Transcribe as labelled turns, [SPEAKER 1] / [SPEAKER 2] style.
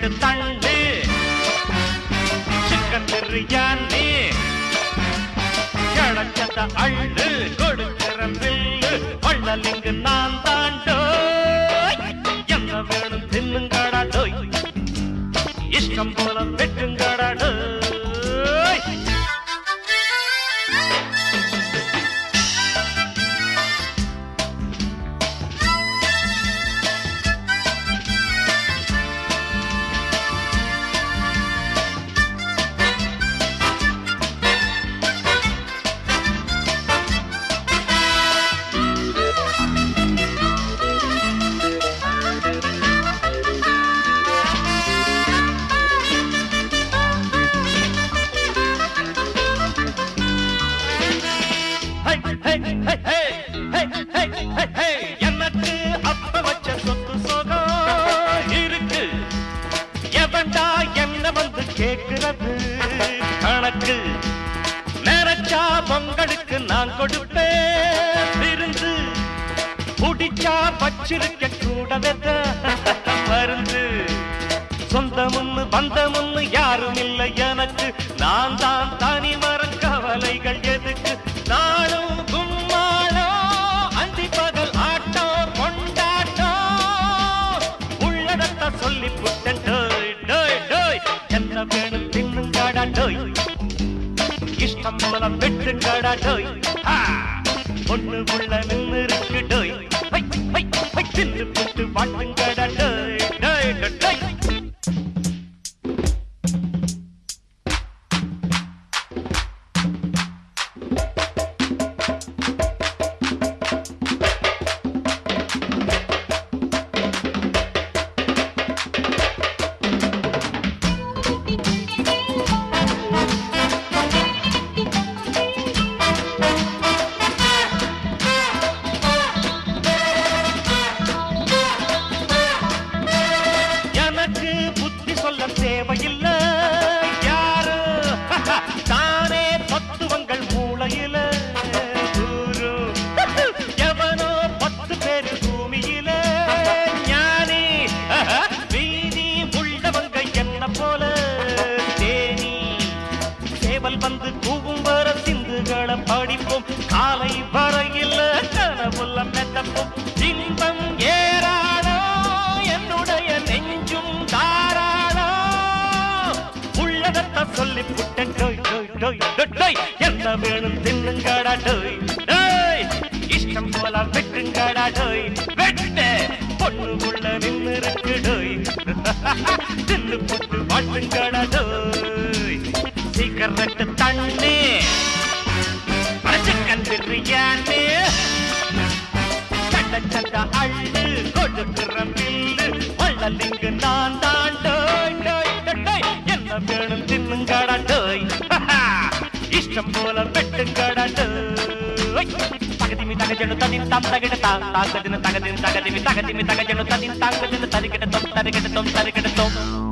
[SPEAKER 1] Cigarette தள்ளு chicken biryani கிடைச்சத அள்ளு கொடுக்கிற bill வள்ளலிங்கு நான் தாண்டோ என்ன வேணும் தின்னுங்கடா டோய் இஷ்டம் போல வெட்டுங்கடா டோய் ஹை, ஹை, ஹை, ஹை, ஹை, ஹை, ஹை, ஹை. எனக்கு அப்ப வச்ச சொத்து சுகம் இருக்கு எவன்டா என்ன வந்து கேக்குறது கணக்கு நினைச்சா பொங்கலுக்கு நான் கொடுப்பேன் விருந்து குடிச்சா வச்சிருக்க கூடவே மருந்து சொந்தமுன்னு பந்தமுன்னு யாரும் இல்லை எனக்கு நான் தான் தனி மரம் கவலைகள் எதுக்கு நாளும் கும்மாளம் அந்தி பகல் ஆட்டம் கொண்டாட்டம் உள்ளடத்த சொல்லி புட்டன் டோய் டோய் டோய் என்ன வேணும் தின்னுங்கடா டோய் இஷ்டம் போல வெட்டுங்கடா டோய் ஆ! ஒண்ணு உள்ள நின்னு இருக்கு டோய் ஹை, ஹை, ஹை, தின்னு புட்டு வாட்டுங்கடா டோய் டோய் டோய், டோய் எனக்கு புத்தி சொல்ல தேவையில்லை யாரு தானே தத்துவங்கள் மூளையில ஊரும். எவனோ பத்து பேரு பூமியில ஞானி வீதி உள்ளவங்க என்ன போல தேனி சேவல் வந்து கூவும் வர சிந்துகளை படிப்போம் காலை வரையில் கனவுள்ள மெத்தப்போம் இன்பம் ஏறாளோ என்னுடைய நெஞ்சும் தாராளோ உள்ளதத்த சொல்லி புட்டன் டோய் டோய் டோய் டோய், டோய் என்ன வேணும் தின்னுங்கடா டோய் டோய் இஷ்டம் போல வெட்டுங்கடா டோய் வெட்டு பொண்ணு உள்ள நின்னு இருக்கு டோய் தின்னு புட்டு வாட்டுங்கடா டோய் சிகரெட்டு தண்ணி சிக்கன் பிரியாணி சட்ட சட்ட அள்ளு கொடுக்கிற பில்லு வள்ளலிங்கு நான் தான் டோய் டோய் டோய், டோய் என்ன வேணும் தின்னுங்கடா டோய் இஷ்டம் போல வெட்டுங்கடா டோய் தகதிமி தகஜனு தனின் தாம் தகிட தாம் தாங்கதின தகதின் தகதிமி தகதிமி தகஜனு தனின் தாங்கதின தரிகிட தொம் தரிகிட தொம் தரிகிட தொம்